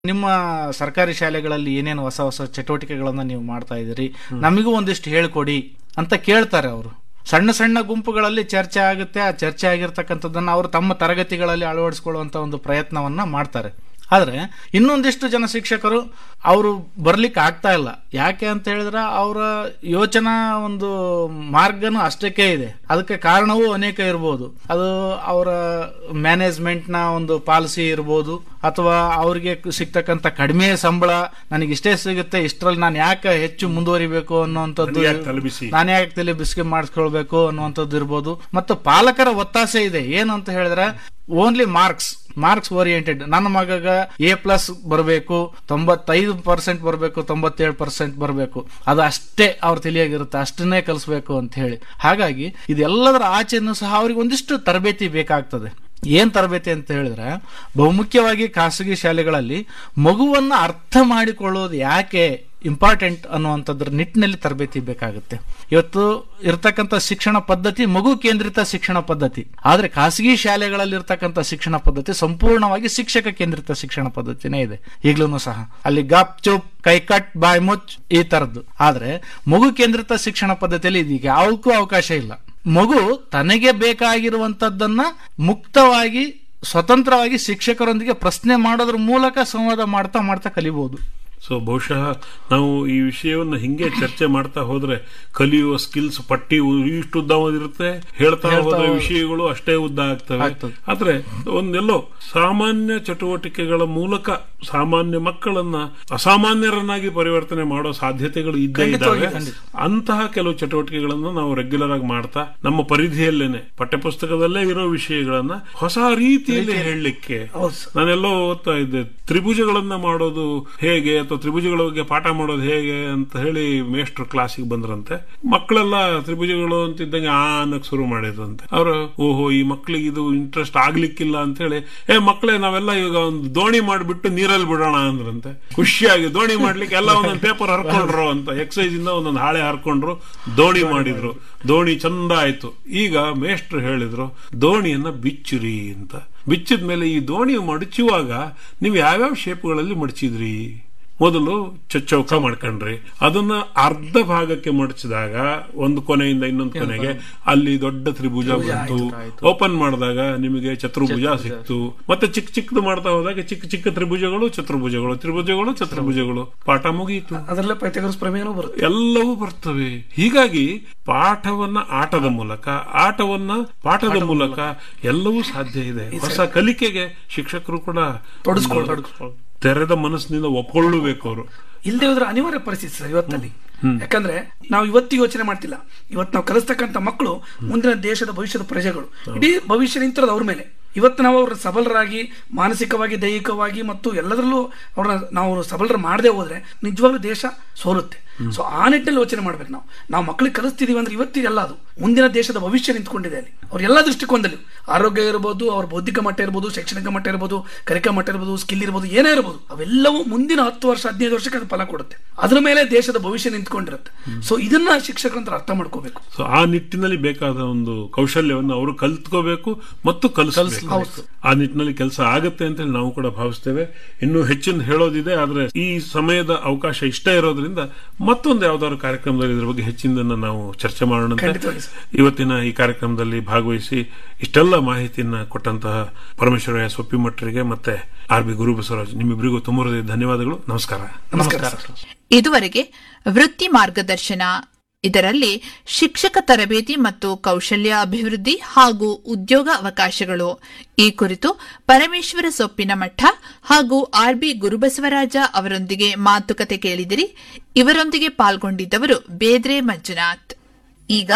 ನಿಮ್ಮ ಸರ್ಕಾರಿ ಶಾಲೆಗಳಲ್ಲಿ ಏನೇನು ಹೊಸ ಹೊಸ ಚಟುವಟಿಕೆಗಳನ್ನ ನೀವು ಮಾಡ್ತಾ ಇದ್ದೀರಿ ನಮಗೂ ಒಂದಿಷ್ಟು ಹೇಳ್ಕೊಡಿ ಅಂತ ಕೇಳ್ತಾರೆ ಅವರು ಸಣ್ಣ ಸಣ್ಣ ಗುಂಪುಗಳಲ್ಲಿ ಚರ್ಚೆ ಆಗುತ್ತೆ ಆ ಚರ್ಚೆ ಆಗಿರ್ತಕ್ಕಂಥದ್ದನ್ನ ಅವರು ತಮ್ಮ ತರಗತಿಗಳಲ್ಲಿ ಅಳವಡಿಸಿಕೊಳ್ಳುವಂತ ಒಂದು ಪ್ರಯತ್ನವನ್ನ ಮಾಡ್ತಾರೆ ಆದ್ರೆ ಇನ್ನೊಂದಿಷ್ಟು ಜನ ಶಿಕ್ಷಕರು ಅವರು ಬರ್ಲಿಕ್ಕೆ ಆಗ್ತಾ ಇಲ್ಲ ಯಾಕೆ ಅಂತ ಹೇಳಿದ್ರೆ ಅವರ ಯೋಚನಾ ಒಂದು ಮಾರ್ಗನು ಅಷ್ಟಕ್ಕೆ ಇದೆ ಅದಕ್ಕೆ ಕಾರಣವೂ ಅನೇಕ ಇರ್ಬೋದು ಅದು ಅವರ ಮ್ಯಾನೇಜ್ಮೆಂಟ್ ನ ಒಂದು ಪಾಲಿಸಿ ಇರ್ಬೋದು ಅಥವಾ ಅವರಿಗೆ ಸಿಗ್ತಕ್ಕಂಥ ಕಡಿಮೆ ಸಂಬಳ ನನಗೆ ಇಷ್ಟೇ ಸಿಗುತ್ತೆ ಇಷ್ಟರಲ್ಲಿ ನಾನು ಯಾಕೆ ಹೆಚ್ಚು ಮುಂದುವರಿಬೇಕು ಅನ್ನುವಂಥದ್ದು ನನಗೆ ಯಾಕೆ ತಲೆಬಿಸಿ? ನಾನೇ ಯಾಕೆ ತಲೆ ಬಿಸಿಗೆ ಮಾಡಿಸ್ಕೊಳ್ಬೇಕು ಅನ್ನುವಂಥದ್ದು ಇರ್ಬೋದು ಮತ್ತು ಪಾಲಕರ ಒತ್ತಾಸೆ ಇದೆ ಏನು ಅಂತ ಹೇಳಿದ್ರೆ ಓನ್ಲಿ ಮಾರ್ಕ್ಸ್ ಮಾರ್ಕ್ಸ್ ಓರಿಯೆಂಟೆಡ್ ನನ್ನ ಮಗಗ ಎ ಪ್ಲಸ್ ಬರಬೇಕು ತೊಂಬತ್ತೈದು ಪರ್ಸೆಂಟ್ ಬರಬೇಕು ತೊಂಬತ್ತೇಳು ಪರ್ಸೆಂಟ್ ಬರಬೇಕು ಅದು ಅಷ್ಟೇ ಅವ್ರ ತಿಳಿಯಾಗಿರುತ್ತೆ ಅಷ್ಟನ್ನೇ ಕಲಿಸ್ಬೇಕು ಅಂತ ಹೇಳಿ ಹಾಗಾಗಿ ಇದೆಲ್ಲದರ ಆಚೆನೂ ಸಹ ಅವ್ರಿಗೆ ಒಂದಿಷ್ಟು ತರಬೇತಿ ಬೇಕಾಗ್ತದೆ ಏನ್ ತರಬೇತಿ ಅಂತ ಹೇಳಿದ್ರೆ ಬಹುಮುಖ್ಯವಾಗಿ ಖಾಸಗಿ ಶಾಲೆಗಳಲ್ಲಿ ಮಗುವನ್ನ ಅರ್ಥ ಮಾಡಿಕೊಳ್ಳೋದು ಯಾಕೆ ಇಂಪಾರ್ಟೆಂಟ್ ಅನ್ನುವಂಥದ್ರ ನಿಟ್ಟಿನಲ್ಲಿ ತರಬೇತಿ ಬೇಕಾಗುತ್ತೆ ಇವತ್ತು ಇರ್ತಕ್ಕಂಥ ಶಿಕ್ಷಣ ಪದ್ಧತಿ ಮಗು ಕೇಂದ್ರಿತ ಶಿಕ್ಷಣ ಪದ್ಧತಿ ಆದ್ರೆ ಖಾಸಗಿ ಶಾಲೆಗಳಲ್ಲಿ ಇರ್ತಕ್ಕಂಥ ಶಿಕ್ಷಣ ಪದ್ಧತಿ ಸಂಪೂರ್ಣವಾಗಿ ಶಿಕ್ಷಕ ಕೇಂದ್ರಿತ ಶಿಕ್ಷಣ ಪದ್ಧತಿನೇ ಇದೆ ಈಗ್ಲೂ ಸಹ ಅಲ್ಲಿ ಗಪ್ ಚುಪ್ ಕೈ ಕಟ್ ಬಾಯ್ ಮುಚ್ ಈ ತರದ್ದು ಆದ್ರೆ ಮಗು ಕೇಂದ್ರಿತ ಶಿಕ್ಷಣ ಪದ್ಧತಿಯಲ್ಲಿ ಇದೀಗ ಯಾವಕ್ಕೂ ಅವಕಾಶ ಇಲ್ಲ ಮಗು ತನಗೆ ಬೇಕಾಗಿರುವಂತದ್ದನ್ನ ಮುಕ್ತವಾಗಿ ಸ್ವತಂತ್ರವಾಗಿ ಶಿಕ್ಷಕರೊಂದಿಗೆ ಪ್ರಶ್ನೆ ಮಾಡೋದ್ರ ಮೂಲಕ ಸಂವಾದ ಮಾಡ್ತಾ ಮಾಡ್ತಾ ಕಲಿಬಹುದು ಸೊ ಬಹುಶಃ ನಾವು ಈ ವಿಷಯವನ್ನ ಹಿಂಗೆ ಚರ್ಚೆ ಮಾಡ್ತಾ ಹೋದ್ರೆ ಕಲಿಯುವ ಸ್ಕಿಲ್ಸ್ ಪಟ್ಟಿ ಇಷ್ಟು ಉದ್ದ ಇರುತ್ತೆ ಹೇಳ್ತಾ ಹೋದ ವಿಷಯಗಳು ಅಷ್ಟೇ ಉದ್ದ ಆಗ್ತವೆ ಆಗ್ತದೆ. ಆದ್ರೆ ಒಂದೆಲ್ಲೋ ಸಾಮಾನ್ಯ ಚಟುವಟಿಕೆಗಳ ಮೂಲಕ ಸಾಮಾನ್ಯ ಮಕ್ಕಳನ್ನ ಅಸಾಮಾನ್ಯರನ್ನಾಗಿ ಪರಿವರ್ತನೆ ಮಾಡೋ ಸಾಧ್ಯತೆಗಳು ಇದ್ದೇ ಇದ್ದಾವೆ ಅಂತಹ ಕೆಲವು ಚಟುವಟಿಕೆಗಳನ್ನ ನಾವು ರೆಗ್ಯುಲರ್ ಆಗಿ ಮಾಡ್ತಾ ನಮ್ಮ ಪರಿಧಿಯಲ್ಲೇನೆ ಪಠ್ಯಪುಸ್ತಕದಲ್ಲೇ ಇರೋ ವಿಷಯಗಳನ್ನ ಹೊಸ ರೀತಿಯಲ್ಲಿ ಹೇಳಲಿಕ್ಕೆ ನಾನೆಲ್ಲೋ ಓದ್ತಾ ಇದ್ದೆ ತ್ರಿಭುಜಗಳನ್ನ ಮಾಡೋದು ಹೇಗೆ ಅಥವಾ ತ್ರಿಭುಜಗಳ ಬಗ್ಗೆ ಪಾಠ ಮಾಡೋದು ಹೇಗೆ ಅಂತ ಹೇಳಿ ಮೇಷ್ಟ್ರು ಕ್ಲಾಸಿಗೆ ಬಂದ್ರಂತೆ ಮಕ್ಕಳೆಲ್ಲ ತ್ರಿಭುಜಗಳು ಅಂತಿದ್ದಂಗೆ ಆ ಅನ್ನಕ್ ಶುರು ಮಾಡಿದ್ರಂತೆ ಅವರು ಓಹೋ ಈ ಮಕ್ಳಿಗೆ ಇದು ಇಂಟ್ರೆಸ್ಟ್ ಆಗ್ಲಿಕ್ಕಿಲ್ಲ ಅಂತ ಹೇಳಿ ಏ ಮಕ್ಕಳೇ ನಾವೆಲ್ಲ ಈಗ ಒಂದು ದೋಣಿ ಮಾಡಿಬಿಟ್ಟು ನೀರಲ್ಲಿ ಬಿಡೋಣ ಅಂದ್ರಂತೆ ಖುಷಿಯಾಗಿ ದೋಣಿ ಮಾಡ್ಲಿಕ್ಕೆ ಎಲ್ಲ ಒಂದೊಂದು ಪೇಪರ್ ಹರ್ಕೊಂಡ್ರು ಅಂತ ಎಕ್ಸೈಸ್ ಇಂದ ಒಂದೊಂದು ಹಾಳೆ ಹರ್ಕೊಂಡ್ರು ದೋಣಿ ಮಾಡಿದ್ರು ದೋಣಿ ಚಂದ ಆಯ್ತು ಈಗ ಮೇಷ್ಟ್ರು ಹೇಳಿದ್ರು ದೋಣಿಯನ್ನ ಬಿಚ್ಚುರಿ ಅಂತ ಬಿಚ್ಚಿದ ಮೇಲೆ ಈ ದೋಣಿ ಮಡಚುವಾಗ ನೀವು ಯಾವ್ಯಾವ ಶೇಪ್ಗಳಲ್ಲಿ ಮಡಚಿದ್ರಿ ಮೊದಲು ಚಚ್ಚೌಕ ಮಾಡ್ಕೊಂಡ್ರಿ ಅದನ್ನ ಅರ್ಧ ಭಾಗಕ್ಕೆ ಮಡಚಿದಾಗ ಒಂದು ಕೊನೆಯಿಂದ ಇನ್ನೊಂದು ಕೊನೆಗೆ ಅಲ್ಲಿ ದೊಡ್ಡ ತ್ರಿಭುಜ ಬಂತು ಓಪನ್ ಮಾಡಿದಾಗ ನಿಮಗೆ ಚತುರ್ಭುಜ ಸಿಕ್ತು ಮತ್ತೆ ಚಿಕ್ಕ ಚಿಕ್ಕದು ಮಾಡ್ತಾ ಹೋದಾಗ ಚಿಕ್ಕ ಚಿಕ್ಕ ತ್ರಿಭುಜಗಳು ಚತುರ್ಭುಜಗಳು ತ್ರಿಭುಜಗಳು ಚತುರ್ಭುಜಗಳು ಪಾಠ ಮುಗಿಯಿತು ಅದರಲ್ಲೇ ಪೈಥಾಗರಸ್ ಪ್ರಮೇಯನೂ ಬರುತ್ತೆ ಎಲ್ಲವೂ ಬರ್ತವೆ ಹೀಗಾಗಿ ಪಾಠವನ್ನ ಆಟದ ಮೂಲಕ ಆಟವನ್ನ ಪಾಠದ ಮೂಲಕ ಎಲ್ಲವೂ ಸಾಧ್ಯ ಇದೆ ಹೊಸ ಕಲಿಕೆಗೆ ಶಿಕ್ಷಕರು ಕೂಡ ತೊಡಸ್ಕೊಳ್- ತೆರೆದ ಮನಸ್ಸಿನಿಂದ ಒಪ್ಕೊಳ್ಳಬೇಕು ಅವರು ಇಲ್ಲದೆ ಹೋದ್ರೆ ಅನಿವಾರ್ಯ ಪರಿಸ್ಥಿತಿ ಸರ್ ಇವತ್ತಲ್ಲಿ ಯಾಕಂದ್ರೆ ನಾವು ಇವತ್ತು ಯೋಚನೆ ಮಾಡ್ತಿಲ್ಲ ಇವತ್ತು ನಾವು ಕಲಿಸ್ತಕ್ಕಂಥ ಮಕ್ಕಳು ಮುಂದಿನ ದೇಶದ ಭವಿಷ್ಯದ ಪ್ರಜೆಗಳು ಇಡೀ ಭವಿಷ್ಯ ನಿಂತಿರೋದು ಅವ್ರ ಮೇಲೆ ಇವತ್ತು ನಾವು ಅವ್ರ ಸಬಲರಾಗಿ ಮಾನಸಿಕವಾಗಿ ದೈಹಿಕವಾಗಿ ಮತ್ತು ಎಲ್ಲದರಲ್ಲೂ ಅವ್ರನ್ನ ನಾವು ಸಬಲರ ಮಾಡದೆ ಹೋದ್ರೆ ನಿಜವಾಗ್ಲೂ ದೇಶ ಸೋಲುತ್ತೆ ಸೊ ಆ ನಿಟ್ಟಿನಲ್ಲಿ ಯೋಚನೆ ಮಾಡ್ಬೇಕು ನಾವು ನಾವು ಮಕ್ಕಳಿಗೆ ಕಲಿಸ್ತಿದೀವಿ ಅಂದ್ರೆ ಇವತ್ತಿಗೆ ಎಲ್ಲ ಅದು ಮುಂದಿನ ದೇಶದ ಭವಿಷ್ಯ ನಿಂತ್ಕೊಂಡಿದೆ ಅಲ್ಲಿ ಅವ್ರ ಎಲ್ಲ ದೃಷ್ಟಿಕೋನದಲ್ಲಿ ಆರೋಗ್ಯ ಇರ್ಬೋದು ಅವ್ರ ಬೌದ್ಧಿಕ ಮಟ್ಟ ಇರ್ಬೋದು ಶೈಕ್ಷಣಿಕ ಮಟ್ಟ ಇರ್ಬೋದು ಕರಿಕ ಮಟ್ಟ ಇರ್ಬೋದು ಸ್ಕಿಲ್ ಇರ್ಬೋದು ಏನೇ ಇರ್ಬೋದು ಅವೆಲ್ಲವೂ ಮುಂದಿನ ಹತ್ತು ವರ್ಷ ಹದಿನೈದು ವರ್ಷಕ್ಕೆ ಅದು ಫಲ ಕೊಡುತ್ತೆ ಅದ್ರ ಮೇಲೆ ದೇಶದ ಭವಿಷ್ಯ ನಿಂತ್ಕೊಂಡಿರುತ್ತೆ ಸೊ ಇದನ್ನ ಶಿಕ್ಷಕರಂತರ ಅರ್ಥ ಮಾಡ್ಕೋಬೇಕು ಸೊ ಆ ನಿಟ್ಟಿನಲ್ಲಿ ಬೇಕಾದ ಒಂದು ಕೌಶಲ್ಯವನ್ನು ಅವರು ಕಲ್ತ್ಕೋಬೇಕು ಮತ್ತು ಕಲಿಸಬೇಕು ಆ ನಿಟ್ಟಿನಲ್ಲಿ ಕೆಲಸ ಆಗುತ್ತೆ ಅಂತ ಹೇಳಿ ನಾವು ಕೂಡ ಭಾವಿಸ್ತೇವೆ ಇನ್ನು ಹೆಚ್ಚಿನ ಹೇಳೋದಿದೆ ಆದ್ರೆ ಈ ಸಮಯದ ಅವಕಾಶ ಇಷ್ಟ ಇರೋದ್ರಿಂದ ಮತ್ತೊಂದು ಯಾವ್ದಾದ್ರು ಕಾರ್ಯಕ್ರಮದಲ್ಲಿ ಇದ್ರ ಬಗ್ಗೆ ಹೆಚ್ಚಿನ ನಾವು ಚರ್ಚೆ ಮಾಡೋಣ ಖಂಡಿತವಾಗಿ ಸರ್. ಇವತ್ತಿನ ಈ ಕಾರ್ಯಕ್ರಮದಲ್ಲಿ ಭಾಗವಹಿಸಿ ಇಷ್ಟೆಲ್ಲ ಮಾಹಿತಿಯನ್ನ ಕೊಟ್ಟಂತಹ ಪರಮೇಶ್ವರಯ್ಯ ಸೊಪ್ಪಿಮಠರಿಗೆ ಮತ್ತೆ ಆರ್ ಬಿ ಗುರು ಬಸವರಾಜ್ ನಿಮ್ಮಿಬ್ಬರಿಗೂ ತುಂಬ ಹೃದಯದ ಧನ್ಯವಾದಗಳು ನಮಸ್ಕಾರ ನಮಸ್ಕಾರ ಸರ್. ಇದುವರೆಗೆ ವೃತ್ತಿ ಮಾರ್ಗದರ್ಶನ ಇದರಲ್ಲಿ ಶಿಕ್ಷಕ ತರಬೇತಿ ಮತ್ತು ಕೌಶಲ್ಯ ಅಭಿವೃದ್ಧಿ ಹಾಗೂ ಉದ್ಯೋಗ ಅವಕಾಶಗಳು ಈ ಕುರಿತು ಪರಮೇಶ್ವರ ಸೊಪ್ಪಿನ ಮಠ ಹಾಗೂ ಆರ್ಬಿ ಗುರುಬಸವರಾಜ ಅವರೊಂದಿಗೆ ಮಾತುಕತೆ ಕೇಳಿದಿರಿ ಇವರೊಂದಿಗೆ ಪಾಲ್ಗೊಂಡಿದ್ದವರು ಬೇದ್ರೆ ಮಂಜುನಾಥ್ ಈಗ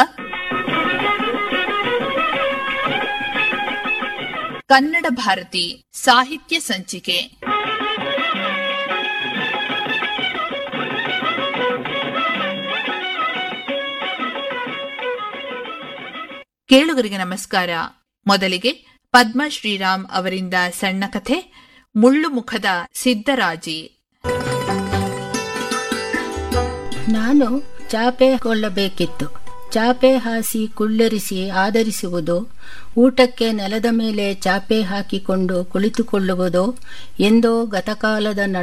ಕನ್ನಡ ಭಾರತಿ ಸಾಹಿತ್ಯ ಸಂಚಿಕೆ ಕೇಳುಗರಿಗೆ ನಮಸ್ಕಾರ ಮೊದಲಿಗೆ ಪದ್ಮ ಶ್ರೀರಾಮ್ ಅವರಿಂದ ಸಣ್ಣ ಕಥೆ ಮುಳ್ಳು ಮುಖದ ಸಿದ್ದರಾಜಿ ನಾನು ಚಾಪೆ ಕೊಳ್ಳಬೇಕಿತ್ತು ಚಾಪೆ ಹಾಸಿ ಕುಳ್ಳೆರಿಸಿ ಆದರಿಸುವುದು ಊಟಕ್ಕೆ ನೆಲದ ಮೇಲೆ ಚಾಪೆ ಹಾಕಿಕೊಂಡು ಕುಳಿತುಕೊಳ್ಳುವುದು ಎಂದೋ ಗತಕಾಲದ